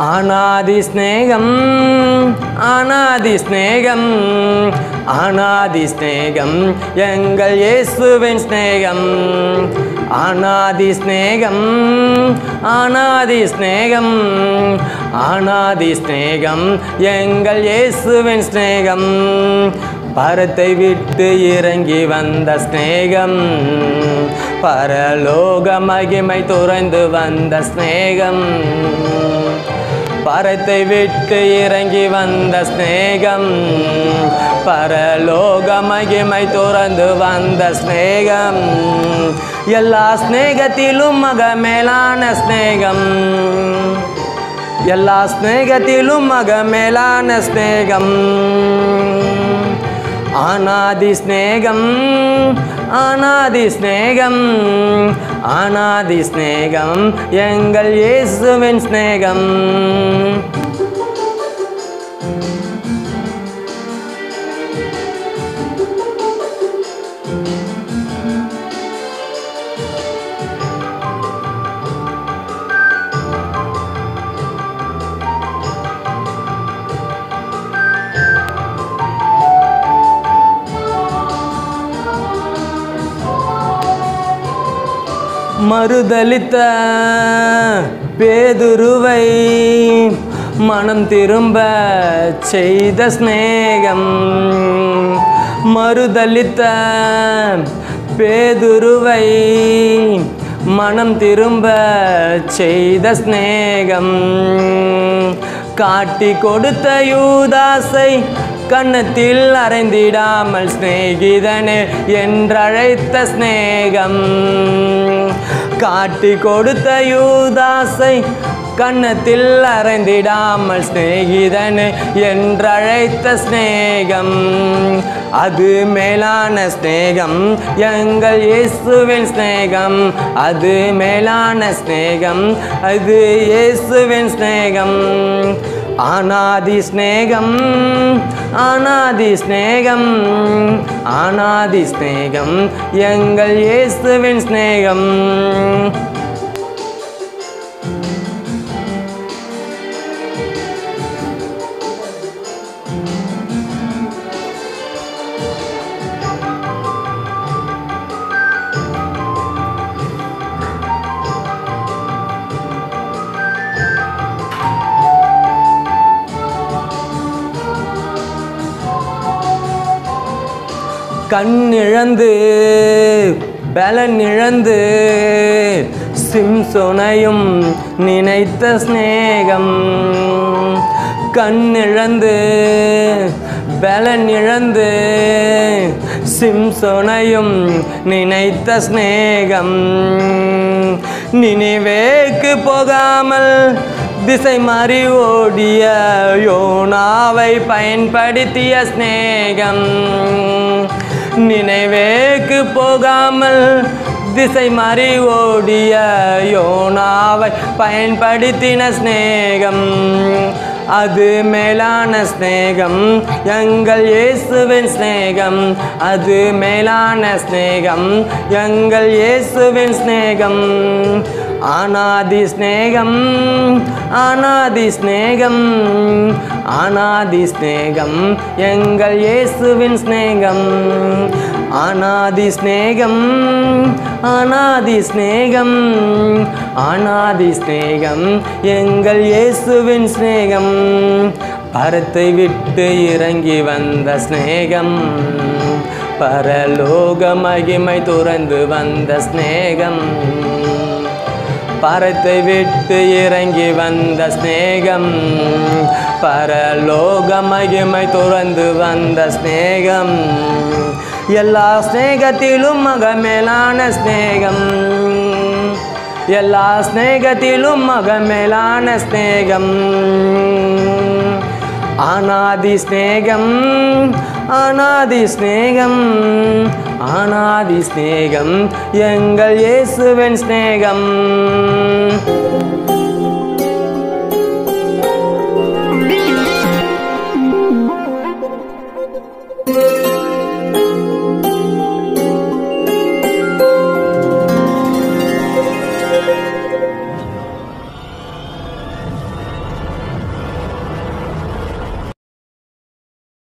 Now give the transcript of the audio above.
அனாதி ஸ்நேகம் அனாதி ஸ்நேகம் அனாதி ஸ்நேகம் எங்கள் இயேசுவின் ஸ்நேகம் அனாதி ஸ்நேகம் அனாதி ஸ்நேகம் அனாதி ஸ்நேகம் எங்கள் இயேசுவின் ஸ்நேகம் பரத்தை விட்டு இறங்கி வந்த ஸ்நேகம் பரலோக மகிமை துறைந்து வந்த ஸ்நேகம் பரத்தை விட்டு இறங்கி வந்த ஸ்நேகம் பரலோக மகிமை துறந்து வந்த ஸ்நேகம் எல்லா ஸ்நேகத்திலும் மக மேலான ஸ்நேகம் எல்லா ஸ்நேகத்திலும் மக மேலான ஸ்நேகம் அநாதி ஸ்நேகம் அநாதி ஸ்நேகம் அநாதி ஸ்நேகம் எங்கள் இயேசுவின் ஸ்நேகம் மறுதலித்த பேதுருவை மனம் திரும்ப செய்த சிநேகம் மறுதலித்த பேதுருவை மனம் திரும்ப செய்த சிநேகம் காட்டி கொடுத்த யூதாசை கன்னத்தில் அறைந்திடாமல் சிநேகிதனே என்றழைத்த சிநேகம் காட்டி கொடுத்த யூதாசை கன்னத்தில் அறைந்திடாமல் சிநேகிதனே என்றழைத்த சிநேகம் அது மேலான ஸ்நேகம் எங்கள் இயேசுவின் ஸ்நேகம் அது மேலான ஸ்நேகம் அது இயேசுவின் ஸ்நேகம் அநாதி ஸ்நேகம் அநாதி ஸ்நேகம் அநாதி ஸ்நேகம் எங்கள் இயேசுவின் ஸ்நேகம் கண்ணிழந்து பலன் இழந்து சிம்சோனையும் நினைத்த சிநேகம் கண்ணிழந்து பலன் இழந்து சிம்சோனையும் நினைத்த சிநேகம் நினைவேக்கு போகாமல் திசை மாறி ஓடிய யோனாவை பயன்படுத்திய சிநேகம் நினைவேக்கு போகாமல் திசை மாறி ஓடிய யோனாவை பயன்படுத்தின சிநேகம் அது மேலான ஸ்நேகம் எங்கள் இயேசுவின் ஸ்நேகம் அது மேலான ஸ்நேகம் எங்கள் இயேசுவின் ஸ்நேகம் அநாதி ஸ்நேகம் அநாதி ஸ்நேகம் அநாதி ஸ்நேகம் எங்கள் இயேசுவின் ஸ்நேகம் அநாதி ஸ்நேகம் அநாதி ஸ்நேகம் அநாதி ஸ்நேகம் எங்கள் இயேசுவின் ஸ்நேகம் பரத்தை விட்டு இறங்கி வந்த ஸ்நேகம் பரலோக மகிமை துறந்து வந்த ஸ்நேகம் பரத்தை விட்டு இறங்கி வந்த ஸ்நேகம் பரலோக மகிமை துறந்து வந்த ஸ்நேகம் எல்லா ஸ்நேகத்திலும் மக மேலான ஸ்நேகம் எல்லா ஸ்நேகத்திலும் மக மேலான ஸ்நேகம் அநாதி ஸ்நேகம் அநாதி ஸ்நேகம் அநாதி ஸ்நேகம் எங்கள் இயேசுவின் ஸ்நேகம்